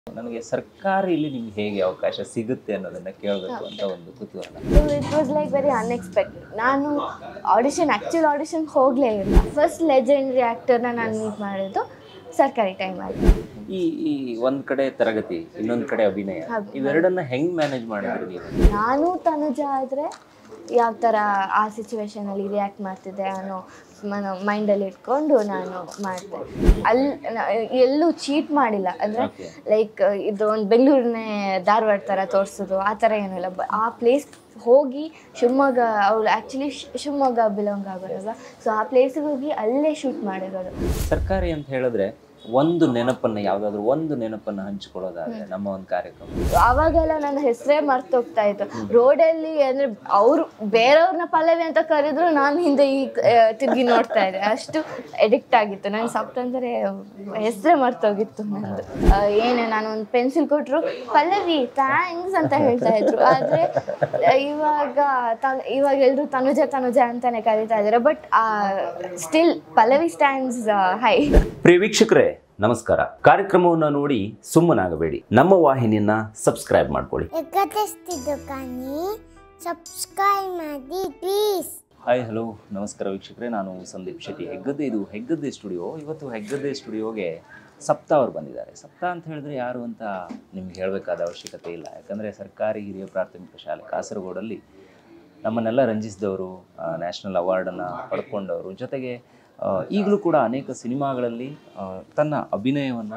ನನಗೆ ಸರ್ಕಾರಿ ಇಲ್ಲಿ ನಿಮ್ಗೆ ಹೇಗೆ ಅವಕಾಶ ಸಿಗುತ್ತೆ ಅನ್ನೋದನ್ನ ಕೇಳಬೇಕು ಅಂತ ಒಂದು ಕುತೂಹಲ it was like very unexpected ನಾನು ಆಡಿಷನ್ ಆ್ಯಕ್ಚುಲ್ ಆಡಿಷನ್ ಹೋಗಲೇ ಇಲ್ಲ ಫಸ್ಟ್ ಲೆಜೆಂಡ್ರಿ ಆ್ಯಕ್ಟರ್ನ ನಾನು ಮೀಟ್ ಮಾಡಿದ್ದು ಸರ್ಕಾರಿ ಟೈಮಲ್ಲಿ ಈ ಈ ಒಂದ್ ಕಡೆ ತರಗತಿ ಇನ್ನೊಂದ್ ಕಡೆ ಅಭಿನಯ ಹೌದು. ಇವೆರಡನ್ನ ಹೆಂಗ್ ಮ್ಯಾನೇಜ್ ಮಾಡಿದ್ರಿ ನೀವು ನಾನು ತನುಜ ಆದರೆ ಯಾವ ಥರ ಆ ಸಿಚುವೇಶನಲ್ಲಿ ರಿಯಾಕ್ಟ್ ಮಾಡ್ತಿದ್ದೆ ಅನ್ನೋ ಮನ ಮೈಂಡಲ್ಲಿ ಇಟ್ಕೊಂಡು ನಾನು ಮಾಡಿದೆ ಅಲ್ಲಿ ನ- ಎಲ್ಲೂ ಚೀಟ್ ಮಾಡಿಲ್ಲ ಅಂದರೆ Okay. ಲೈಕ್ ಇದು ಒಂದು ಬೆಂಗಳೂರನ್ನೇ ಧಾರವಾಡ ಥರ ತೋರಿಸೋದು ಆ ಥರ ಏನಿಲ್ಲ ಬ ಆ ಪ್ಲೇಸ್ ಹೋಗಿ ಶಿವಮೊಗ್ಗ ಅವಳು ಆ್ಯಕ್ಚುಲಿ ಶಿವಮೊಗ್ಗ ಬಿಲಾಂಗ್ ಆಗೋದಲ್ವ ಸೊ ಆ ಪ್ಲೇಸಿಗೆ ಹೋಗಿ ಅಲ್ಲೇ ಶೂಟ್ ಮಾಡಿರೋದು ಸರ್ಕಾರಿ ಅಂತ ಹೇಳಿದ್ರೆ ಒಂದು ನೆನಪನ್ನ ಯಾವ್ದಾದ್ರು ಒಂದು ನೆನಪನ್ನ ಹಂಚ್ಕೊಳ್ಳೋದಾದ್ರೆ ನಮ್ಮ ಒಂದು ಕಾರ್ಯಕ್ರಮ ಅವಾಗೆಲ್ಲ ನನ್ನ ಹೆಸರೇ ಮರ್ತೋಗ್ತಾ ಇತ್ತು ರೋಡಲ್ಲಿ ಅಂದ್ರೆ ಅವರು ಬೇರೆಯವ್ರನ್ನ ಪಲ್ಲವಿ ಅಂತ ಕರೆದ್ರು ನಾನು ಹಿಂದೆ ಈ ಆ, ತಿರ್ಗಿ ನೋಡ್ತಾ ಇದ್ದೆ ಅಷ್ಟು ಎಡಿಕ್ಟ್ ಆಗಿತ್ತು ನನ್ನ ಸಪ್ತ ಅಂದರೆ ಹೆಸರೇ ಮರ್ತೋಗಿತ್ತು ನಂದು ಆ, ಏನೇ ನಾನು ಒಂದು ಪೆನ್ಸಿಲ್ ಕೊಟ್ಟರು ಪಲ್ಲವಿ ಥ್ಯಾಂಕ್ಸ್ ಅಂತ ಹೇಳ್ತಾ ಇದ್ರು ಆದರೆ ಇವಾಗ ತನ್ ಇವಾಗ ಎಲ್ಲರೂ ತನುಜ ತನುಜ ಅಂತಾನೆ ಕರೀತಾ ಇದ್ದಾರೆ but still Pallavi stands high ಪ್ರಿಯ ವೀಕ್ಷಕರೇ ನಮಸ್ಕಾರ ಕಾರ್ಯಕ್ರಮವನ್ನ ನೋಡಿ ಸುಮ್ಮನಾಗಬೇಡಿ ನಮ್ಮ ವಾಹಿನಿಯನ್ನ ಸಬ್ಸ್ಕ್ರೈಬ್ ಮಾಡ್ಕೊಳ್ಳಿ ಎಕ್ಕತ್ತಿಸ್ತಿದ್ದು ಕಾನಿ ಸಬ್ಸ್ಕ್ರೈಬ್ ಮಾಡಿ ಪ್ಲೀಸ್ ಹಾಯ್ ಹಲೋ ನಮಸ್ಕಾರ ವೀಕ್ಷಕರೇ ನಾನು ಸಂದೀಪ್ ಶೆಟ್ಟಿ ಹೆಗ್ಗದ್ದೆ ಇದು ಹೆಗ್ಗದ್ದೆ ಸ್ಟುಡಿಯೋ ಇವತ್ತು ಹೆಗ್ಗದ್ದೆ ಸ್ಟುಡಿಯೋಗೆ ಸಪ್ತಾ ಅವರು ಬಂದಿದ್ದಾರೆ ಸಪ್ತಾ ಅಂತ ಹೇಳಿದ್ರೆ ಯಾರು ಅಂತ ನಿಮ್ಗೆ ಹೇಳಬೇಕಾದ ಅವಶ್ಯಕತೆ ಇಲ್ಲ ಯಾಕಂದರೆ ಸರ್ಕಾರಿ ಹಿರಿಯ ಪ್ರಾಥಮಿಕ ಶಾಲೆ ಕಾಸರಗೋಡಲ್ಲಿ ನಮ್ಮನ್ನೆಲ್ಲ ರಂಜಿಸಿದವರು ನ್ಯಾಷನಲ್ ಅವಾರ್ಡನ್ನು ಪಡ್ಕೊಂಡವರು ಜೊತೆಗೆ ಆ, ಈಗಲೂ ಕೂಡ ಅನೇಕ ಸಿನಿಮಾಗಳಲ್ಲಿ ಆ, ತನ್ನ ಅಭಿನಯವನ್ನು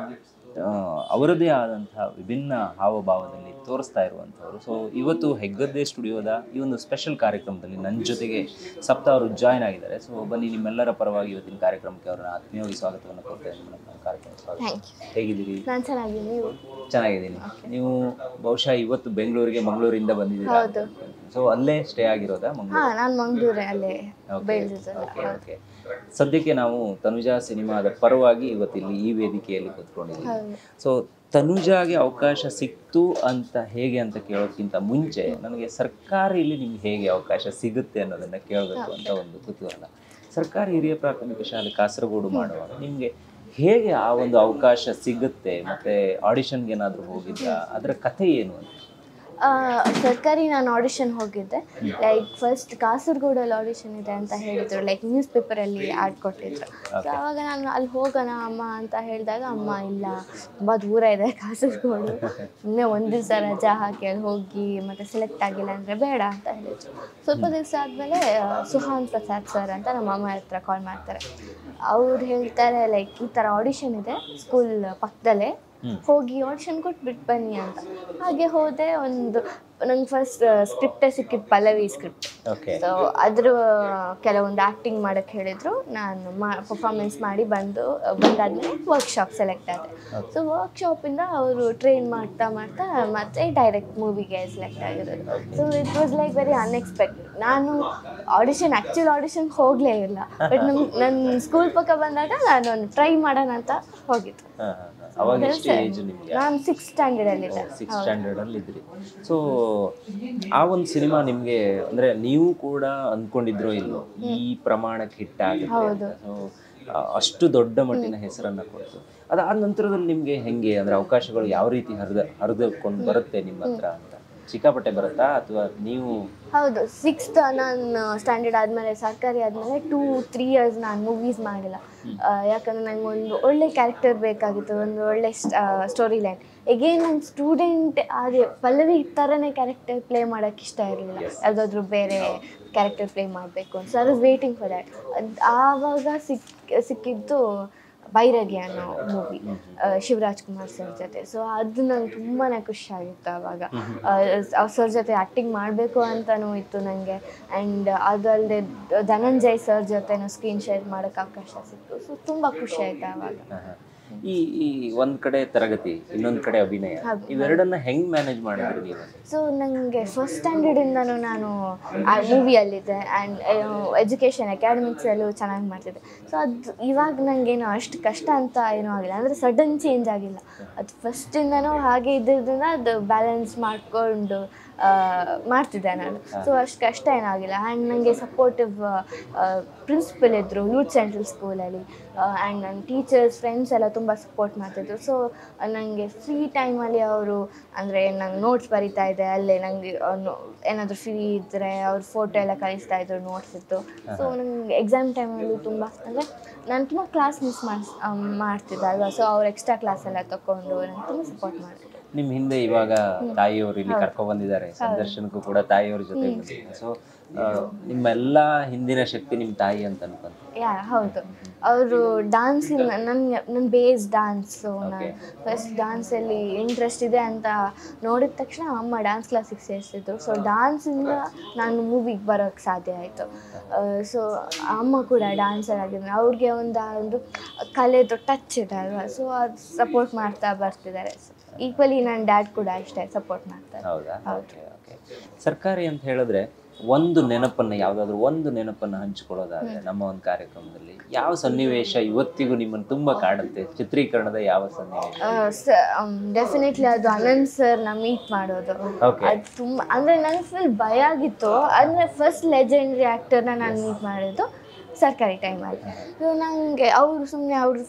ಅವರದೇ ಆದಂತಹ ವಿಭಿನ್ನ ಹಾವಭಾವದಲ್ಲಿ ತೋರಿಸ್ತಾ ಇರುವಂಥವ್ರು ಸೊ ಇವತ್ತು ಹೆಗ್ಗದ್ದೆ ಸ್ಟುಡಿಯೋದ ಈ ಒಂದು ಸ್ಪೆಷಲ್ ಕಾರ್ಯಕ್ರಮದಲ್ಲಿ ನನ್ನ ಜೊತೆಗೆ ಸಪ್ತ ಅವರು ಜಾಯ್ನ್ ಆಗಿದ್ದಾರೆ ಸೊ ಬನ್ನಿ ನಿಮ್ಮೆಲ್ಲರ ಪರವಾಗಿ ಇವತ್ತಿನ ಕಾರ್ಯಕ್ರಮಕ್ಕೆ ಅವರನ್ನ ಆತ್ಮೀಯವಾಗಿ ಸ್ವಾಗತವನ್ನು ಕೊಡ್ತೇನೆ ನಮ್ಮ ಕಾರ್ಯಕ್ರಮ ಸ್ವಾಗತ ಥ್ಯಾಂಕ್ ಯು ಹೇಗಿದ್ದೀರಿ ನಾನು ಚೆನ್ನಾಗಿದ್ದೀನಿ ನೀವು ಚೆನ್ನಾಗಿದ್ದೀನಿ ನೀವು ಬಹುಶಃ ಇವತ್ತು ಬೆಂಗಳೂರಿಗೆ ಮಂಗಳೂರಿಂದ ಬಂದಿದ್ದೀರಾ ಹೌದು. ಸೊ ಅಲ್ಲೇ ಸ್ಟೇ ಆಗಿರೋದಾ ಮಂಗಳೂರು ಹಾಂ ನಾನು ಮಂಗಳೂರೇ ಅಲ್ಲೇ Okay, ಬೆಳೆದಿದ್ದಲ್ಲ okay, okay. ಸದ್ಯಕ್ಕೆ ನಾವು ತನುಜಾ ಸಿನಿಮಾದ ಪರವಾಗಿ ಇವತ್ತಿಲ್ಲಿ ಈ ವೇದಿಕೆಯಲ್ಲಿ ಕೂತ್ಕೊಂಡಿದ್ದೀವಿ ಹೌದು. ಸೊ ತನುಜಾಗೆ ಅವಕಾಶ ಸಿಕ್ತು ಅಂತ ಹೇಗೆ ಅಂತ ಕೇಳೋಕ್ಕಿಂತ ಮುಂಚೆ ನನಗೆ ಸರ್ಕಾರಿ ಇಲ್ಲಿ ನಿಮ್ಗೆ ಹೇಗೆ ಅವಕಾಶ ಸಿಗುತ್ತೆ ಅನ್ನೋದನ್ನ ಕೇಳಬೇಕು ಅಂತ ಒಂದು ಕುತೂಹಲ ಸರ್ಕಾರಿ ಹಿರಿಯ ಪ್ರಾಥಮಿಕ ಶಾಲೆ ಕಾಸರಗೋಡು ಮಾಡುವಾಗ ನಿಮ್ಗೆ ಹೇಗೆ ಆ ಒಂದು ಅವಕಾಶ ಸಿಗುತ್ತೆ ಮತ್ತೆ ಆಡಿಷನ್ಗೆ ಏನಾದರೂ ಹೋಗಿದ್ದ ಅದರ ಕಥೆ ಏನು ಅಂತ ಆ, ಸರ್ಕಾರಿ ನಾನು ಆಡಿಷನ್ ಹೋಗಿದ್ದೆ ಲೈಕ್ ಫಸ್ಟ್ ಕಾಸರಗೋಡಲ್ಲಿ ಆಡಿಷನ್ ಇದೆ ಅಂತ ಹೇಳಿದ್ರು ಲೈಕ್ ನ್ಯೂಸ್ ಪೇಪರಲ್ಲಿ ಆಡ್ ಕೊಟ್ಟಿದ್ರು ಸೊ ಆವಾಗ ನಾನು ಅಲ್ಲಿ ಹೋಗೋಣ ಅಮ್ಮ ಅಂತ ಹೇಳಿದಾಗ ಅಮ್ಮ ಇಲ್ಲ ತುಂಬ ದೂರ ಇದೆ ಕಾಸರಗೋಡು ಸುಮ್ಮನೆ ಒಂದು ದಿವಸ ರಜಾ ಹಾಕಿ ಅಲ್ಲಿ ಹೋಗಿ ಮತ್ತೆ ಸೆಲೆಕ್ಟ್ ಆಗಿಲ್ಲ ಅಂದರೆ ಬೇಡ ಅಂತ ಹೇಳಿದ್ರು ಸ್ವಲ್ಪ ದಿವಸ ಆದಮೇಲೆ ಸುಹಾನ್ ಪ್ರಸಾದ್ ಸರ್ ಅಂತ ನಮ್ಮ ಅಮ್ಮ ಹತ್ರ ಕಾಲ್ ಮಾಡ್ತಾರೆ ಅವ್ರು ಹೇಳ್ತಾರೆ ಲೈಕ್ ಈ ಥರ ಆಡಿಷನ್ ಇದೆ ಸ್ಕೂಲ್ ಪಕ್ಕದಲ್ಲೇ ಹೋಗಿ ಆಡಿಷನ್ ಕೊಟ್ಬಿಟ್ಟು ಬನ್ನಿ ಅಂತ ಹಾಗೆ ಹೋದೆ ಒಂದು ನಂಗೆ ಫಸ್ಟ್ ಸ್ಕ್ರಿಪ್ಟೇ ಸಿಕ್ಕಿದ್ದು ಪಲ್ಲವಿ ಸ್ಕ್ರಿಪ್ಟ್ ಓಕೆ ಸೊ ಅದ್ರ ಕೆಲವೊಂದು ಆ್ಯಕ್ಟಿಂಗ್ ಮಾಡೋಕ್ಕೆ ಹೇಳಿದರು ನಾನು ಮಾ ಪರ್ಫಾರ್ಮೆನ್ಸ್ ಮಾಡಿ ಬಂದು ಬಂದಾದ್ಮೇಲೆ ವರ್ಕ್ಶಾಪ್ ಸೆಲೆಕ್ಟ್ ಆದೆ ಸೊ ವರ್ಕ್ಶಾಪಿಂದ ಅವರು ಟ್ರೈನ್ ಮಾಡ್ತಾ ಮಾಡ್ತಾ ಮತ್ತೆ ಡೈರೆಕ್ಟ್ ಮೂವಿಗೆ ಸೆಲೆಕ್ಟ್ ಆಗಿರೋದು so it was like very unexpected ನಾನು ಆಡಿಷನ್ ಆ್ಯಕ್ಚುಲ್ ಆಡಿಷನ್ ಹೋಗಲೇ ಇಲ್ಲ ಬಟ್ ನಮ್ಮ ನನ್ನ ಸ್ಕೂಲ್ ಪಕ್ಕ ಬಂದಾಗ ನಾನು ಒಂದು ಟ್ರೈ ಮಾಡೋಣ ಅಂತ ಹೋಗಿದ್ದು ಅವಾಗ ಎಷ್ಟು ಏಜ್ ನಿಮ್ಗೆ ನಾನು ಸಿಕ್ಸ್ ಸ್ಟ್ಯಾಂಡರ್ಡಲ್ಲಿದ್ದೆ ಸಿಕ್ಸ್ ಸ್ಟ್ಯಾಂಡರ್ಡ್ ಅಲ್ಲಿ ಇದ್ರಿ ಸೊ ಆ ಒಂದು ಸಿನಿಮಾ ನಿಮ್ಗೆ ಅಂದ್ರೆ ನೀವು ಕೂಡ ಅನ್ಕೊಂಡಿದ್ರೋ ಇಲ್ಲೋ ಈ ಪ್ರಮಾಣಕ್ಕೆ ಹಿಟ್ ಆಗುತ್ತೆ ಹೌದು. ಸೊ ಅಷ್ಟು ದೊಡ್ಡ ಮಟ್ಟಿನ ಹೆಸರನ್ನ ಕೊಡ್ತು ಅದಾದ ನಂತರದಲ್ಲಿ ನಿಮ್ಗೆ ಹೆಂಗೆ ಅಂದ್ರೆ ಅವಕಾಶಗಳು ಯಾವ ರೀತಿ ಹರಿದ ಹರಿದುಕೊಂಡು ಬರುತ್ತೆ ನಿಮ್ಮ ಹತ್ರ ಅಂತ ಸಿಕ್ಕಾಪಟ್ಟೆ ಬರುತ್ತಾ ಅಥವಾ ನೀವು ಹೌದು ಸಿಕ್ಸ್ತ್ ನಾನು ಸ್ಟ್ಯಾಂಡರ್ಡ್ ಆದಮೇಲೆ ಸರ್ಕಾರಿ ಆದಮೇಲೆ ಟೂ ತ್ರೀ ಇಯರ್ಸ್ ನಾನು ಮೂವೀಸ್ ಮಾಡಿಲ್ಲ ಆ, ಯಾಕಂದ್ರೆ ನಂಗೆ ಒಂದು ಒಳ್ಳೆ ಕ್ಯಾರೆಕ್ಟರ್ ಬೇಕಾಗಿತ್ತು ಒಂದು ಒಳ್ಳೆ ಸ್ಟೋರಿ ಲೈನ್ ಎಗೇನ್ ನನ್ನ ಸ್ಟೂಡೆಂಟ್ ಅದೇ ಪಲ್ಲವಿ ಥರನೇ ಕ್ಯಾರೆಕ್ಟರ್ ಪ್ಲೇ ಮಾಡೋಕ್ಕೆ ಇಷ್ಟ ಇರಲಿಲ್ಲ ಯಾವುದಾದ್ರೂ ಬೇರೆ ಕ್ಯಾರೆಕ್ಟರ್ ಪ್ಲೇ ಮಾಡಬೇಕು ಸೊ ಅದು ವೇಟಿಂಗ್ ಫಾರ್ ದ್ಯಾಟ್ ಆವಾಗ ಸಿಕ್ ಸಿಕ್ಕಿದ್ದು ಬೈರಗಿ ಅನ್ನೋ ಮೂವಿ ಶಿವರಾಜ್ ಕುಮಾರ್ ಸರ್ ಜೊತೆ ಸೊ ಅದು ನಂಗೆ ತುಂಬಾ ಖುಷಿ ಆಗಿತ್ತು ಆವಾಗ ಸರ್ ಜೊತೆ ಆ್ಯಕ್ಟಿಂಗ್ ಮಾಡಬೇಕು ಅಂತಲೂ ಇತ್ತು ನನಗೆ ಆ್ಯಂಡ್ ಅದಲ್ಲದೆ ಧನಂಜಯ್ ಸರ್ ಜೊತೆನೂ ಸ್ಕ್ರೀನ್ ಶೇರ್ ಮಾಡೋಕ್ಕೆ ಅವಕಾಶ ಸಿಕ್ತು ಸೊ ತುಂಬ ಖುಷಿ ಆಯಿತು ಆವಾಗ ಆಹಾ. ಈ ಈ ಒಂದ್ ಕಡೆ ತರಗತಿ ಇನ್ನೊಂದ್ ಕಡೆ ಅಭಿನಯ ಹೌದು. ಇವೆರಡನ್ನ ಹೆಂಗ್ ಮ್ಯಾನೇಜ್ ಮಾಡಿದ್ರಿ ನೀವು ಸೊ ನನಗೆ ಫಸ್ಟ್ ಸ್ಟ್ಯಾಂಡರ್ಡಿಂದನೂ ನಾನು ಆ ಮೂವಿಯಲ್ಲಿದ್ದೆ ಆ್ಯಂಡ್ ಎಜುಕೇಷನ್ ಅಕಾಡೆಮಿಕ್ಸಲ್ಲೂ ಚೆನ್ನಾಗಿ ಮಾಡ್ತಿದ್ದೆ ಸೊ ಅದು ಇವಾಗ ನನಗೇನು ಅಷ್ಟು ಕಷ್ಟ ಅಂತ ಏನೂ ಆಗಿಲ್ಲ ಅಂದರೆ ಸಡನ್ ಚೇಂಜ್ ಆಗಿಲ್ಲ ಅದು ಫಸ್ಟಿಂದನೂ ಹಾಗೆ ಇದ್ದಿದ್ದರಿಂದ ಅದು ಬ್ಯಾಲೆನ್ಸ್ ಮಾಡಿಕೊಂಡು ಮಾಡ್ತಿದ್ದೆ ನಾನು ಸೊ ಅಷ್ಟು ಕಷ್ಟ ಏನಾಗಿಲ್ಲ ಆ್ಯಂಡ್ ನನಗೆ ಸಪೋರ್ಟಿವ್ ಪ್ರಿನ್ಸಿಪಲ್ ಇದ್ದರು ಯೂತ್ ಸೆಂಟ್ರಲ್ ಸ್ಕೂಲಲ್ಲಿ ಆ್ಯಂಡ್ ನನ್ನ ಟೀಚರ್ಸ್ ಫ್ರೆಂಡ್ಸ್ ಎಲ್ಲ ತುಂಬ ಸಪೋರ್ಟ್ ಮಾಡ್ತಿದ್ರು ಸೊ ನನಗೆ ಫ್ರೀ ಟೈಮಲ್ಲಿ ಅವರು ಅಂದರೆ ನಂಗೆ ನೋಟ್ಸ್ ಬರಿತಾ ಇದೆ ಅಲ್ಲೇ ನನಗೆ ಏನಾದರೂ ಫ್ರೀ ಇದ್ದರೆ ಅವ್ರ ಫೋಟೋ ಎಲ್ಲ ಕಳಿಸ್ತಾ ಇದ್ರು ನೋಟ್ಸ್ ಇತ್ತು ಸೊ ನಂಗೆ ಎಕ್ಸಾಮ್ ಟೈಮಲ್ಲೂ ತುಂಬ ಅಂದರೆ ನಾನು ತುಂಬ ಕ್ಲಾಸ್ ಮಿಸ್ ಮಾಡಿಸ್ ಮಾಡ್ತಿದ್ದೆ ಅಲ್ವಾ ಸೊ ಅವ್ರು ಎಕ್ಸ್ಟ್ರಾ ಕ್ಲಾಸ್ ಎಲ್ಲ ತಗೊಂಡು ನಂಗೆ ತುಂಬ ಸಪೋರ್ಟ್ ಮಾಡ್ತಿದ್ರು ನಿಮ್ಮ ಹಿಂದೆ ಇವಾಗ ತಾಯಿಯವರು ಇಲ್ಲಿ ಕರ್ಕೊ ಬಂದಿದ್ದಾರೆ ಸಂದರ್ಶನಕ್ಕೂ ಕೂಡ ತಾಯಿಯವ್ರ ಜೊತೆ ಬಂದಿದ್ದಾರೆ ಸೊ ನಿಮ್ಮೆಲ್ಲ ಹಿಂದಿನ ಶಕ್ತಿ ನಿಮ್ಮ ತಾಯಿ ಅಂತ ಅನ್ಕೊಂತ ಯಾ ಹೌದು ಅವರು ಡಾನ್ಸ್ ನನಗೆ ನನ್ನ ಬೇಸ್ ಡಾನ್ಸು ನಾನು ಫಸ್ಟ್ ಡಾನ್ಸಲ್ಲಿ ಇಂಟ್ರೆಸ್ಟ್ ಇದೆ ಅಂತ ನೋಡಿದ ತಕ್ಷಣ ಅಮ್ಮ ಡ್ಯಾನ್ಸ್ ಕ್ಲಾಸಿಗೆ ಸೇರಿಸಿದ್ರು ಸೊ ಡಾನ್ಸಿಂದ ನಾನು ಮೂವಿಗೆ ಬರೋಕ್ಕೆ ಸಾಧ್ಯ ಆಯಿತು ಸೊ ಅಮ್ಮ ಕೂಡ ಡ್ಯಾನ್ಸರ್ ಆಗಿದ್ರು ಅವ್ರಿಗೆ ಒಂದು ಒಂದು ಕಲೆದು ಟಚ್ ಇದೆ ಅಲ್ವಾ ಸೊ ಅದು ಸಪೋರ್ಟ್ ಮಾಡ್ತಾ ಬರ್ತಿದ್ದಾರೆ ಈಕ್ವಲಿ ನನ್ನ ಡ್ಯಾಡ್ ಕೂಡ ಅಷ್ಟೇ ಸಪೋರ್ಟ್ ಮಾಡ್ತಾರೆ ಹೌದಾ ಓಕೆ ಓಕೆ ಸರ್ಕಾರಿ ಅಂತ ಹೇಳಿದ್ರೆ ಒಂದು ನೆನಪನ್ನ ಯಾವ್ದಾದ್ರು ಒಂದು ನೆನಪನ್ನ ಹಂಚಿಕೊಳ್ಳೋದಾದ್ರೆ ನಮ್ಮ ಒಂದು ಕಾರ್ಯಕ್ರಮದಲ್ಲಿ ಯಾವ ಸನ್ನಿವೇಶ ಇವತ್ತಿಗೂ ನಿಮ್ಮನ್ನು ತುಂಬಾ ಕಾಡುತ್ತೆ ಚಿತ್ರೀಕರಣದ ಯಾವ ಸನ್ನಿವೇಶ ಡೆಫಿನೆಟ್ಲಿ ಅದು ಅನಂತ್ ಸರ್ನ ಮೀಟ್ ಮಾಡೋದು Okay. ಅದು ತುಂಬ ಅಂದರೆ ನಂಗೆ ಫುಲ್ ಭಯ ಆಗಿತ್ತು ಅಂದರೆ ಫಸ್ಟ್ ಲೆಜೆಂಡ್ರಿ ಆ್ಯಕ್ಟರ್ನ ನಾನು ಮೀಟ್ ಮಾಡಿದ್ದು ಸರ್ಕಾರಿ ಟೈಮಲ್ಲಿ ಸೊ ನನಗೆ ಅವರು ಸುಮ್ಮನೆ ಅವರು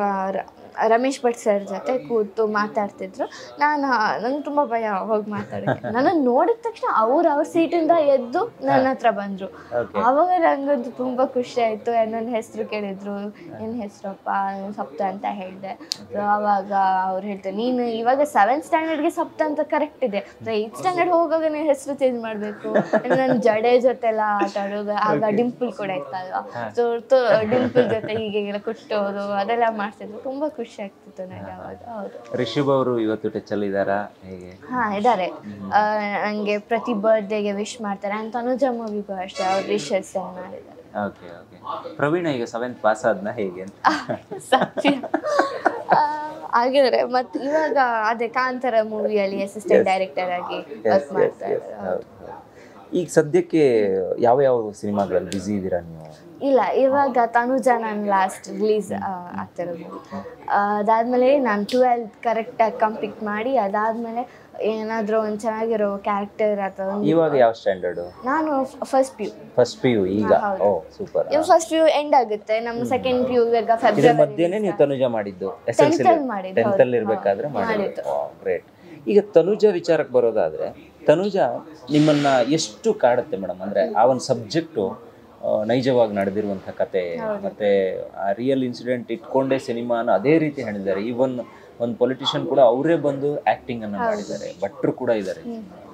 ರಮೇಶ್ ಭಟ್ ಸರ್ ಜೊತೆ ಕೂತು ಮಾತಾಡ್ತಿದ್ರು ನಾನು ನಂಗೆ ತುಂಬ ಭಯ ಹೋಗಿ ಮಾತಾಡೋಕ್ಕೆ ನನ್ನನ್ನು ನೋಡಿದ ತಕ್ಷಣ ಅವ್ರು ಅವ್ರ ಸೀಟಿಂದ ಎದ್ದು ನನ್ನ ಹತ್ರ ಬಂದರು Okay. ಆವಾಗ ನಂಗಂತೂ ತುಂಬ ಖುಷಿ ಆಯಿತು ನನ್ನ ಹೆಸರು ಕೇಳಿದ್ರು ಏನು ಹೆಸರಪ್ಪ ಸಪ್ತ ಅಂತ ಹೇಳಿದೆ ಸೊ ಆವಾಗ ಅವ್ರು ಹೇಳ್ತಾರೆ ನೀನು ಇವಾಗ ಸೆವೆಂತ್ ಸ್ಟ್ಯಾಂಡರ್ಡ್ಗೆ ಸಪ್ತ ಅಂತ ಕರೆಕ್ಟ್ ಇದೆ ಏಯ್ತ್ ಸ್ಟ್ಯಾಂಡರ್ಡ್ ಹೋಗುವಾಗ ನೀನು ಹೆಸರು ಚೇಂಜ್ ಮಾಡಬೇಕು ನನ್ನ ಜಡೆ ಜೊತೆ ಎಲ್ಲ ಆಟ ಆಡೋದು ಆಗ ಡಿಂಪಲ್ ಕೂಡ ಇತ್ತಲ್ವಾ ಸೊ ಡಿಂಪಲ್ ಜೊತೆ ಹೀಗೆಲ್ಲ ಕುಟ್ಟೋದು ಅದೆಲ್ಲ ಮಾಡ್ತಿದ್ರು ತುಂಬ ಖುಷಿ ಆಗ್ತಿತ್ತು ನನಗೆ ಅವಾಗ ಹೌದು ರಿಷಬ್ ಅವರು ಇವತ್ತು ಟಚ್ ಅಲ್ಲಿ ಇದಾರಾ ಹೇಗೆ ಹಾಂ ಇದ್ದಾರೆ ನನಗೆ ಪ್ರತಿ ಬರ್ಡೇಗೆ ವಿಶ್ ಮಾಡ್ತಾರೆ ಅಂತ ತನುಜ ಮೂವಿಗೂ ಅಷ್ಟೇ ಅವ್ರು ವಿಶಸ್ ಸೆಂಡ್ ಮಾಡಿದ್ದಾರೆ ಓಕೆ ಓಕೆ ಪ್ರವೀಣ ಈಗ ಸೆವೆಂತ್ ಪಾಸ್ ಆದ್ನ ಹೇಗೆ ಅಂತ ಸತ್ಯ ಆ, ಆಗಿದ್ದಾರೆ ಮತ್ತು ಇವಾಗ ಅದೇ ಕಾಂತಾರ ಮೂವಿಯಲ್ಲಿ ಅಸಿಸ್ಟೆಂಟ್ ಡೈರೆಕ್ಟರ್ ಆಗಿ ವರ್ಕ್ ಮಾಡ್ತಾ ಇದ್ದಾರೆ ಹೌದು, ಹೌದು. ಈಗ ಸದ್ಯಕ್ಕೆ ಯಾವ ಯಾವ ಸಿನಿಮಾಗಳಲ್ಲಿ ಬ್ಯುಸಿ ಇದ್ದೀರಾ ನೀವು ಇಲ್ಲ ಇವಾಗ ತನುಜ ನಾನು ಲಾಸ್ಟ್ ರಿಲೀಸ್ ಆಗ್ತಿರೋ ಮೂವಿ ಅದಾದಮೇಲೆ ನಾನು ಟ್ವೆಲ್ತ್ ಕರೆಕ್ಟಾಗಿ ಕಂಪ್ಲೀಟ್ ಮಾಡಿ ಅದಾದಮೇಲೆ ಏನಾದರೂ ಒಂದು ಚೆನ್ನಾಗಿರೋ ಕ್ಯಾರೆಕ್ಟರ್ ಅಥವಾ ಒಂದು ಇವಾಗ ಯಾವ ಸ್ಟ್ಯಾಂಡರ್ಡು ನಾನು first P U first P U ಈಗ ಓ ಸೂಪರ್ ಇವಾಗ ಫಸ್ಟ್ ಪಿ ಯು ಎಂಡ್ ಆಗುತ್ತೆ ನಮ್ಮ ಸೆಕೆಂಡ್ ಪಿ ಯು ಇವಾಗ ಇದ್ರ ಫೆಬ್ರವರಿ ಮಧ್ಯೆನೇ ನೀವು ತನುಜ ಮಾಡಿದ್ದು ಎಸ್ ಎಲ್ ಸಿ Tenth ಅಲ್ಲಿ ಮಾಡಿದ್ದು, ಟೆಂತ್ ಅಲ್ಲಿ ಹೌದು. ಇರ್ಬೇಕಾದ್ರೆ ಹಾ, ಮಾಡಿದ್ದು ಗ್ರೇಟ್ ಈಗ ತನುಜ ವಿಚಾರಕ್ಕೆ ಬರೋದಾದ್ರೆ ತನುಜ ನಿಮ್ಮನ್ನ ಎಷ್ಟು ಕಾಡುತ್ತೆ ಮೇಡಮ್ ಅಂದ್ರೆ ಆ ಒಂದು ಸಬ್ಜೆಕ್ಟು ನೈಜವಾಗಿ ನಡೆದಿರುವಂಥ ಕತೆ ಮತ್ತೆ ಆ ರಿಯಲ್ ಇನ್ಸಿಡೆಂಟ್ ಇಟ್ಕೊಂಡೇ ಸಿನಿಮಾನ ಅದೇ ರೀತಿ ಹೇಳಿದ್ದಾರೆ ಈವನ್ ಒಂದು ಪೊಲಿಟಿಷಿಯನ್ ಕೂಡ ಅವರೇ ಬಂದು ಆಕ್ಟಿಂಗ್ ಅನ್ನ ಮಾಡಿದ್ದಾರೆ ಭಟ್ರು ಕೂಡ ಇದ್ದಾರೆ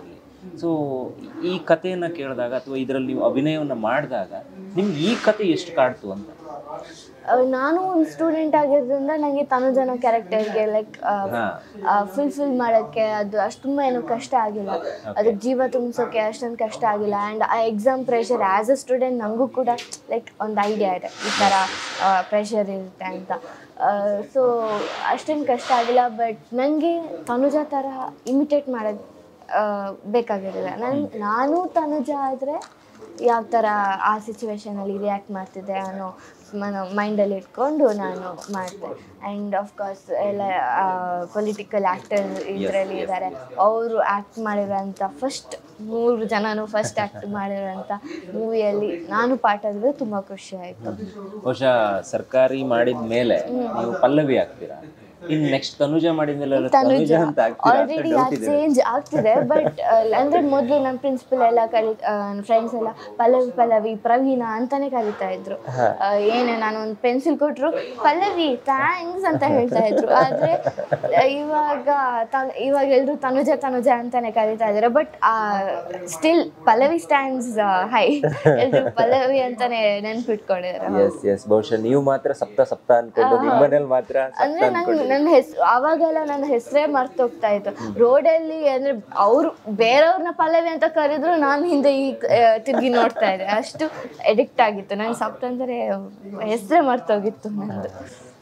ಸೊ ಈ ಕಥೆಯನ್ನ ಕೇಳಿದಾಗ ಅಥವಾ ಇದರಲ್ಲಿ ನೀವು ಅಭಿನಯವನ್ನ ಮಾಡಿದಾಗ ನಿಮ್ಗೆ ಈ ಕತೆ ಎಷ್ಟು ಕಾಡ್ತು ಅಂತ ಅಹ್, ನಾನು ಒಂದು ಸ್ಟೂಡೆಂಟ್ ಆಗಿರೋದ್ರಿಂದ ನನಗೆ ತನುಜನ ಕ್ಯಾರೆಕ್ಟರ್ಗೆ ಲೈಕ್ ಹಾ ಫುಲ್ಫಿಲ್ ಮಾಡೋಕ್ಕೆ ಅದು ಅಷ್ಟು ತುಂಬ ಏನೂ ಕಷ್ಟ ಆಗಿಲ್ಲ ಅದಕ್ಕೆ ಜೀವ ತುಂಬಿಸೋಕೆ ಅಷ್ಟೊಂದು ಕಷ್ಟ ಆಗಿಲ್ಲ ಆ್ಯಂಡ್ ಆ exam pressure as a student ನನಗೂ ಕೂಡ ಲೈಕ್ ಒಂದು ಐಡಿಯಾ ಇದೆ ಈ ಥರ ಪ್ರೆಷರ್ ಇರುತ್ತೆ ಅಂತ ಸೊ ಅಷ್ಟೇನು ಕಷ್ಟ ಆಗಿಲ್ಲ ಬಟ್ ನನಗೆ ತನುಜ ಥರ ಇಮಿಟೇಟ್ ಮಾಡೋದು ಬೇಕಾಗಿರಲಿಲ್ಲ ನನ್ ನಾನು ತನುಜ ಆದರೆ ಯಾವ ಥರ ಆ ಸಿಚುವೇಶನಲ್ಲಿ ರಿಯಾಕ್ಟ್ ಮಾಡ್ತಿದ್ದೆ ಅನ್ನೋ ನಾನು ಮೈಂಡಲ್ಲಿ ಇಟ್ಕೊಂಡು ನಾನು ಮಾಡಿದೆ ಆ್ಯಂಡ್ ಆಫ್ಕೋರ್ಸ್ ಎಲ್ಲ ಪೊಲಿಟಿಕಲ್ ಆ್ಯಕ್ಟರ್ ಇದರಲ್ಲಿ ಇದ್ದಾರೆ ಅವರು ಆ್ಯಕ್ಟ್ ಮಾಡಿರೋಂಥ ಫಸ್ಟ್ ಮೂರು ಜನನು ಫಸ್ಟ್ ಆ್ಯಕ್ಟ್ ಮಾಡಿರೋಂಥ ಮೂವಿಯಲ್ಲಿ ನಾನು ಪಾಠ ಆಗಿದ್ದು ತುಂಬ ಖುಷಿ ಆಯಿತು ಬಹುಶಃ ಸರ್ಕಾರಿ ಮಾಡಿದ ಮೇಲೆ ನೀವು ಪಲ್ಲವಿ ಆಗ್ತೀರಾ ಇನ್ ನೆಕ್ಸ್ಟ್ ತನುಜ ಮಾಡಿದ ಮೇಲೆ ತನುಜ ತನುಜ ಅಂತ ಆಗ್ತೀರಾ ಅಂತ ಆಲ್ರೆಡಿ doubt ಅದು ಇದೆ ಚೇಂಜ್ ಆಗ್ತಿದೆ ಬಟ್ ಅಂದ್ರೆ ಮೊದಲು ನಮ್ಮ ಪ್ರಿನ್ಸಿಪಲ್ ಎಲ್ಲ ಕರಿ ಫ್ರೆಂಡ್ಸ್ ಎಲ್ಲ ಪಲ್ಲವಿ ಪಲ್ಲವಿ ಪ್ರವೀಣ ಅಂತಾನೆ ಕರಿತಾ ಇದ್ರು ಆ, ಏನೇ ನಾನು ಒಂದು ಪೆನ್ಸಿಲ್ ಕೊಟ್ರು ಪಲ್ಲವಿ ಥ್ಯಾಂಕ್ಸ್ ಅಂತ ಹೇಳ್ತಾ ಇದ್ರು ಆದ್ರೆ ಆ, ಇವಾಗ ತನ್- ಇವಾಗ ಎಲ್ರು ತನುಜ ತನುಜ ಅಂತಾನೆ ಕರಿತಾ ಇದಾರೆ but still Pallavi stands high ಎಲ್ರು ಪಲ್ಲವಿ ಅಂತಾನೆ ನೆನ್ಪಿಟ್ಕೊಂಡಿದ್ದಾರೆ ಎಸ್ ಎಸ್ ಬಹುಶಃ ನೀವು ಮಾತ್ರ ಸಪ್ತ ಸಪ್ತ ಅನ್ಕೊಂಡು ನಿಮ್ಮನೇಲಿ ಮಾತ್ರ ಸಪ್ತ ಅಂದ್ರೆ ನಂಗೆ ಅನ್ಕೊಂಡು ನನ್ನ ಹೆಸರು ಅವಾಗೆಲ್ಲ ನನ್ನ ಹೆಸರೇ ಮರ್ತೋಗ್ತಾ ಇತ್ತು ರೋಡಲ್ಲಿ ಅಂದ್ರೆ ಅವ್ರು ಬೇರೆಯವ್ರನ್ನ ಪಲ್ಲವಿ ಅಂತ ಕರೆದ್ರು ನಾನು ಹಿಂದೆ ಈ ತಿರುಗಿ ನೋಡ್ತಾ ಇದ್ದೆ ಅಷ್ಟು ಎಡಿಕ್ಟ್ ಆಗಿತ್ತು ನಂಗೆ ಸಪ್ತ ಅಂದರೆ ಹೆಸರೇ ಮರ್ತೋಗಿತ್ತು ನಂದು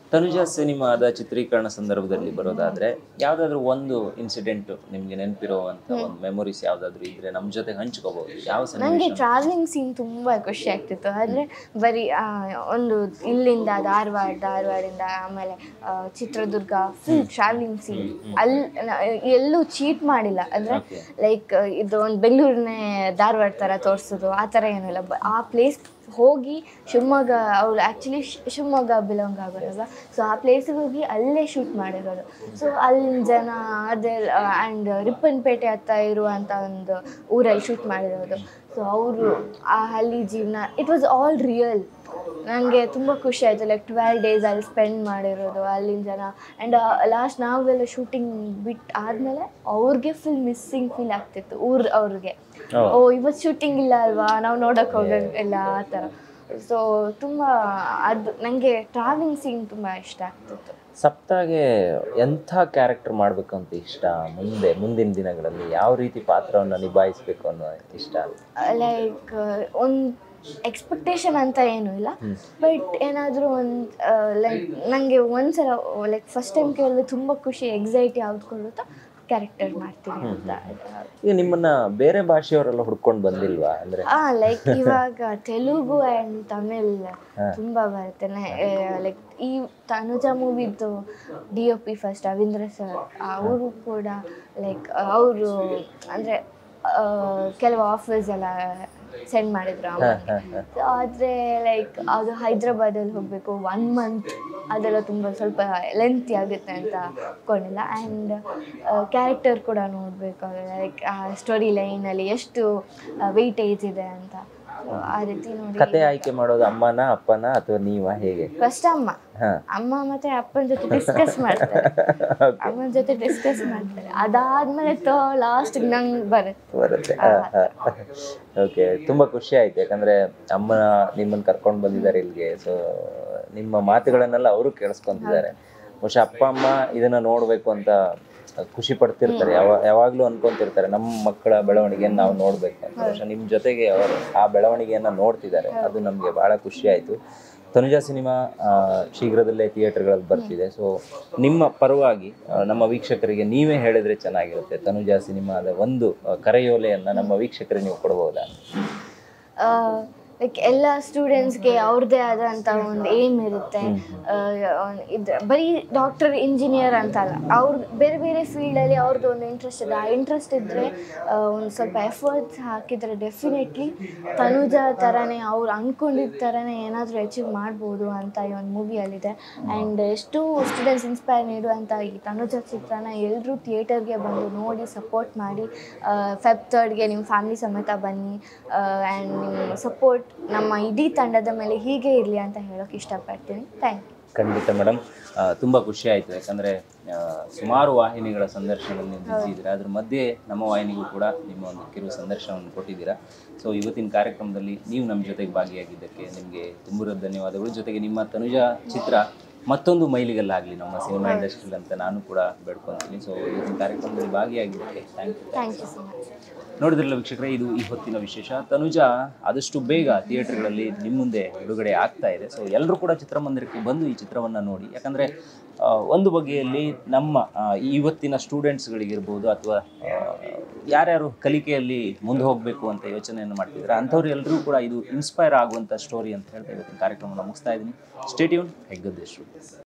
ತನುಜಾ ಸಿನಿಮಾದ ಚಿತ್ರೀಕರಣ ಸಂದರ್ಭದಲ್ಲಿ ಬರೋದಾದ್ರೆ ಯಾವ್ದಾದ್ರು ಒಂದು ಇನ್ಸಿಡೆಂಟ್ ನಿಮ್ಗೆ ನೆನಪಿರುವಂತ ಒಂದು ಮೆಮೊರೀಸ್ ಯಾವ್ದಾದ್ರು ಇದ್ರೆ ನಮ್ಮ ಜೊತೆ ಹಂಚ್ಕೋಬಹುದು ಯಾವ ನನಗೆ ಸನ್ನಿವೇಶ ಟ್ರಾವೆಲಿಂಗ್ ಸೀನ್ ತುಂಬ ಖುಷಿ ಆಗ್ತಿತ್ತು ಅಂದರೆ ಬರೀ ಆ, ಒಂದು ಇಲ್ಲಿಂದ ಧಾರವಾಡ ಧಾರವಾಡಿಂದ ಆಮೇಲೆ ಆ, ಚಿತ್ರದುರ್ಗ ಫುಲ್ ಟ್ರಾವೆಲಿಂಗ್ ಸೀನ್ ಅಲ್ಲಿ ನ- ಎಲ್ಲೂ ಚೀಟ್ ಮಾಡಿಲ್ಲ ಅಂದರೆ Okay. ಲೈಕ್ ಇದು ಒಂದು ಬೆಂಗಳೂರನ್ನೇ ಧಾರವಾಡ ಥರ ತೋರಿಸೋದು ಆ ಥರ ಏನಿಲ್ಲ ಬ- ಆ ಪ್ಲೇಸ್ ಹೋಗಿ ಶಿವಮೊಗ್ಗ ಅವಳು ಆ್ಯಕ್ಚುಲಿ ಶಿವಮೊಗ್ಗ ಬಿಲಾಂಗ್ ಆಗೋರಲ್ವ ಸೊ ಆ ಪ್ಲೇಸಿಗೆ ಹೋಗಿ ಅಲ್ಲೇ ಶೂಟ್ ಮಾಡಿರೋದು ಸೊ ಅಲ್ಲಿನ ಜನ ಅದೆಲ್ಲ ಆ್ಯಂಡ್ ರಿಪ್ಪನ್ಪೇಟೆ ಹತ್ತ ಇರುವಂಥ ಒಂದು ಊರಲ್ಲಿ ಶೂಟ್ ಮಾಡಿರೋದು ಸೊ ಅವರು ಆ ಹಳ್ಳಿ ಜೀವನ ಇಟ್ ವಾಸ್ ಆಲ್ ರಿಯಲ್ ನನಗೆ ತುಂಬ ಖುಷಿ ಆಯಿತು ಲೈಕ್ ಟ್ವೆಲ್ ಡೇಸ್ ಅಲ್ಲಿ ಸ್ಪೆಂಡ್ ಮಾಡಿರೋದು ಅಲ್ಲಿನ ಜನ ಆ್ಯಂಡ್ ಲಾಸ್ಟ್ ನಾವೆಲ್ಲ ಶೂಟಿಂಗ್ ಬಿಟ್ಟು ಆದಮೇಲೆ ಅವ್ರಿಗೆ ಫುಲ್ ಮಿಸ್ಸಿಂಗ್ ಫೀಲ್ ಆಗ್ತಿತ್ತು ಊರ್ ಅವ್ರಿಗೆ Oh. ಓ ಇವತ್ತು ಶೂಟಿಂಗ್ ಇಲ್ಲ ಅಲ್ವಾ ನಾವು ನೋಡೋಕೆ ಹೋಗಂಗಿಲ್ಲ ಆ ಥರ ಸೊ ತುಂಬ ಅದು ನನಗೆ ಟ್ರಾವೆಲಿಂಗ್ ಸೀನ್ ತುಂಬ ಇಷ್ಟ ಆಗ್ತಿತ್ತು ಸಪ್ತಾಗೆ ಎಂಥ ಕ್ಯಾರೆಕ್ಟರ್ ಮಾಡ್ಬೇಕು ಅಂತ ಇಷ್ಟ ಮುಂದೆ ಮುಂದಿನ ದಿನಗಳಲ್ಲಿ ಯಾವ ರೀತಿ ಪಾತ್ರವನ್ನ ನಿಭಾಯಿಸ್ಬೇಕು ಅನ್ನೋ ಇಷ್ಟ ಲೈಕ್ ಒಂದು ಎಕ್ಸ್ಪೆಕ್ಟೇಷನ್ ಅಂತ ಏನೂ ಇಲ್ಲ ಬಟ್ ಏನಾದರೂ ಒಂದು ಲೈಕ್ ನನಗೆ ಒಂದ್ಸಲ ಲೈಕ್ ಫಸ್ಟ್ ಟೈಮ್ ಕೇಳಿದ್ರೆ ತುಂಬ ಖುಷಿ ಎಕ್ಸೈಟಿ ಯಾವ್ದು ಕೊಡುತ್ತೋ ಕ್ಯಾರೆಕ್ಟರ್ ಮಾಡ್ತೀನಿ ಅಂತ ಈಗ ನಿಮ್ಮನ್ನ ಬೇರೆ ಭಾಷೆಯವರೆಲ್ಲ ಹುಡ್ಕೊಂಡು ಬಂದಿಲ್ವಾ ಅಂದ್ರೆ ಆ ಲೈಕ್ ಇವಾಗ ತೆಲುಗು ಆ್ಯಂಡ್ ತಮಿಳ್ ತುಂಬ ಬರುತ್ತೆ ಲೈಕ್ ಈ ತನುಜಾ ಮೂವಿದ್ದು D O P first Ravindra sir ಅವರು ಕೂಡ ಲೈಕ್ ಅವರು ಅಂದರೆ ಕೆಲವು ಆಫರ್ಸ್ ಎಲ್ಲ ಸೆಂಡ್ ಮಾಡಿದ್ರು ಅಮ್ಮನಿಗೆ ಸೊ ಆದರೆ ಲೈಕ್ ಅದು ಹೈದ್ರಾಬಾದಲ್ಲಿ ಹೋಗಬೇಕು ಒನ್ ಮಂತ್ ಅದೆಲ್ಲ ತುಂಬ ಸ್ವಲ್ಪ ಲೆಂತಿ ಆಗುತ್ತೆ ಅಂತ ಅನ್ಕೊಂಡಿಲ್ಲ ಆ್ಯಂಡ್ ಕ್ಯಾರೆಕ್ಟರ್ ಕೂಡ ನೋಡಬೇಕು ಲೈಕ್ ಆ ಸ್ಟೋರಿ ಲೈನಲ್ಲಿ ಎಷ್ಟು ವೆಯ್ಟೇಜ್ ಇದೆ ಅಂತ So, ಆ ರೀತಿ ನೋಡಿ ಕತೆ ಆಯ್ಕೆ ಮಾಡೋದು ಅಮ್ಮನ ಅಪ್ಪನ ಅಥವಾ ನೀವ ಹೇಗೆ ಫಸ್ಟ್ ಅಮ್ಮ ಹಾ ಅಮ್ಮ ಮತ್ತೆ ಅಪ್ಪನ ಜೊತೆ ಡಿಸ್ಕಸ್ ಮಾಡ್ತಾರೆ ಅಮ್ಮನ ಜೊತೆ ಡಿಸ್ಕಸ್ ಮಾಡ್ತಾರೆ ಅದಾದ್ಮೇಲೆ ತೋ ಲಾಸ್ಟ್ ನಂಗೆ ಬರುತ್ತೆ ಬರುತ್ತೆ ಓಕೆ ತುಂಬಾ ಖುಷಿ ಆಯ್ತು ಯಾಕಂದ್ರೆ ಅಮ್ಮ ನಿಮ್ಮನ್ನ ಕರ್ಕೊಂಡು ಬಂದಿದ್ದಾರೆ ಇಲ್ಲಿಗೆ ಸೊ ನಿಮ್ಮ ಮಾತುಗಳನ್ನೆಲ್ಲ ಅವರು ಕೇಳಿಸ್ಕೊಂತಿದ್ದಾರೆ ಬಹುಶಃ ಅಪ್ಪ ಅಮ್ಮ ಇದನ್ನ ನೋಡ್ಬೇಕು ಅಂತ ಖುಷಿ ಪಡ್ತಿರ್ತಾರೆ ಯಾವ ಯಾವಾಗ್ಲೂ ಅನ್ಕೊಂತಿರ್ತಾರೆ ನಮ್ಮ ಮಕ್ಕಳ ಬೆಳವಣಿಗೆಯನ್ನು ನಾವು ನೋಡ್ಬೇಕು ಅಂತ ಬಹುಶಃ ನಿಮ್ ಜೊತೆಗೆ ಅವರು ಆ ಬೆಳವಣಿಗೆಯನ್ನ ನೋಡ್ತಿದ್ದಾರೆ ಅದು ನಮ್ಗೆ ಬಹಳ ಖುಷಿ ಆಯ್ತು ತನುಜಾ ಸಿನಿಮಾ ಆ, ಶೀಘ್ರದಲ್ಲೇ ಥಿಯೇಟರ್ಗಳಲ್ಲಿ ಬರ್ತಿದೆ ಸೊ ನಿಮ್ಮ ಪರವಾಗಿ ಆ, ನಮ್ಮ ವೀಕ್ಷಕರಿಗೆ ನೀವೇ ಹೇಳಿದ್ರೆ ಚೆನ್ನಾಗಿರುತ್ತೆ ತನುಜಾ ಸಿನಿಮಾದ ಒಂದು ಆ, ಕರೆಯೋಲೆಯನ್ನ ನಮ್ಮ ವೀಕ್ಷಕರಿಗೆ ನೀವು ಕೊಡಬಹುದಾ ಲೈಕ್ ಎಲ್ಲ ಸ್ಟೂಡೆಂಟ್ಸ್ಗೆ ಅವ್ರದ್ದೇ ಆದಂಥ ಒಂದು ಏಮ್ ಇರುತ್ತೆ ಇದು ಬರೀ ಡಾಕ್ಟರ್ ಇಂಜಿನಿಯರ್ ಅಂತಲ್ಲ ಅವ್ರ ಬೇರೆ ಬೇರೆ ಫೀಲ್ಡಲ್ಲಿ ಅವ್ರದ್ದು ಒಂದು ಇಂಟ್ರೆಸ್ಟ್ ಇದೆ ಆ ಇಂಟ್ರೆಸ್ಟ್ ಇದ್ದರೆ ಒಂದು ಸ್ವಲ್ಪ ಎಫರ್ಟ್ಸ್ ಹಾಕಿದರೆ ಡೆಫಿನೆಟ್ಲಿ ತನುಜಾ ಥರನೇ ಅವ್ರು ಅಂದ್ಕೊಂಡಿದ್ದ ಥರನೇ ಏನಾದರೂ ಅಚೀವ್ ಮಾಡ್ಬೋದು ಅಂತ ಈ ಒಂದು ಮೂವಿಯಲ್ಲಿದೆ ಆ್ಯಂಡ್ ಎಷ್ಟು ಸ್ಟೂಡೆಂಟ್ಸ್ ಇನ್ಸ್ಪೈರ್ ನೀಡುವಂಥ ಈ ತನುಜಾ ಚಿತ್ರನ ಎಲ್ಲರೂ ಥಿಯೇಟರ್ಗೆ ಬಂದು ನೋಡಿ ಸಪೋರ್ಟ್ ಮಾಡಿ ಫೆಬ್ ತರ್ಡ್ಗೆ ನಿಮ್ಮ ಫ್ಯಾಮಿಲಿ ಸಮೇತ ಬನ್ನಿ ಆ್ಯಂಡ್ ನಿಮ್ಮ ಸಪೋರ್ಟ್ ನಮ್ಮ ಇಡೀ ತಂಡದ ಮೇಲೆ ಹೀಗೆ ಇರಲಿ ಅಂತ ಹೇಳೋಕೆ ಇಷ್ಟಪಡ್ತೀನಿ ಥ್ಯಾಂಕ್ ಯು ಖಂಡಿತ ಮೇಡಮ್ ತುಂಬ ಖುಷಿ ಆಯಿತು ಯಾಕಂದರೆ ಸುಮಾರು ವಾಹಿನಿಗಳ ಸಂದರ್ಶನದಲ್ಲಿ ನೀವು ಬಿಸಿ ಇದ್ದೀರಾ ಅದ್ರ ಮಧ್ಯೆ ನಮ್ಮ ವಾಹಿನಿಗೂ ಕೂಡ ನಿಮ್ಮ ಒಂದು ಕಿರು ಸಂದರ್ಶನವನ್ನು ಕೊಟ್ಟಿದ್ದೀರಾ ಸೊ ಇವತ್ತಿನ ಕಾರ್ಯಕ್ರಮದಲ್ಲಿ ನೀವು ನಮ್ಮ ಜೊತೆಗೆ ಭಾಗಿಯಾಗಿದ್ದಕ್ಕೆ ನಿಮಗೆ ತುಂಬಿರೋ ಧನ್ಯವಾದಗಳು ಜೊತೆಗೆ ನಿಮ್ಮ ತನುಜಾ ಚಿತ್ರ ಮತ್ತೊಂದು ಮೈಲಿಗಲ್ಲಾಗಲಿ ನಮ್ಮ ಸಿನಿಮಾ ಇಂಡಸ್ಟ್ರಿಲಿ ಅಂತ ನಾನು ಕೂಡ ಬೇಡ್ಕೊತೀನಿ ಸೊ ಇವತ್ತಿನ ಕಾರ್ಯಕ್ರಮದಲ್ಲಿ ಭಾಗಿಯಾಗಿದ್ದಕ್ಕೆ thank you thank you so much ನೋಡಿದ್ರಲ್ಲ ವೀಕ್ಷಕರೇ ಇದು ಈ ಹೊತ್ತಿನ ವಿಶೇಷ ತನುಜಾ ಆದಷ್ಟು ಬೇಗ ಥಿಯೇಟರ್ಗಳಲ್ಲಿ ನಿಮ್ಮ ಮುಂದೆ ಬಿಡುಗಡೆ ಆಗ್ತಾ ಇದೆ ಸೊ ಎಲ್ಲರೂ ಕೂಡ ಚಿತ್ರಮಂದಿರಕ್ಕೆ ಬಂದು ಈ ಚಿತ್ರವನ್ನು ನೋಡಿ ಯಾಕಂದರೆ ಒಂದು ಬಗೆಯಲ್ಲಿ ನಮ್ಮ ಆ, ಇವತ್ತಿನ ಸ್ಟೂಡೆಂಟ್ಸ್ಗಳಿಗಿರ್ಬೋದು ಅಥವಾ ಯಾರ್ಯಾರು ಕಲಿಕೆಯಲ್ಲಿ ಮುಂದೆ ಹೋಗಬೇಕು ಅಂತ ಯೋಚನೆಯನ್ನು ಮಾಡ್ತಿದ್ದಾರೆ ಅಂಥವ್ರು ಎಲ್ಲರೂ ಕೂಡ ಇದು ಇನ್ಸ್ಪೈರ್ ಆಗುವಂಥ ಸ್ಟೋರಿ ಅಂತ ಹೇಳ್ತಾ ಇವತ್ತಿನ ಕಾರ್ಯಕ್ರಮವನ್ನು ಮುಗಿಸ್ತಾ ಇದ್ದೀನಿ ಸ್ಟೇಟ್ಯೂನ್ ಹೆಗ್ಗದ್ದೇಶ್ರು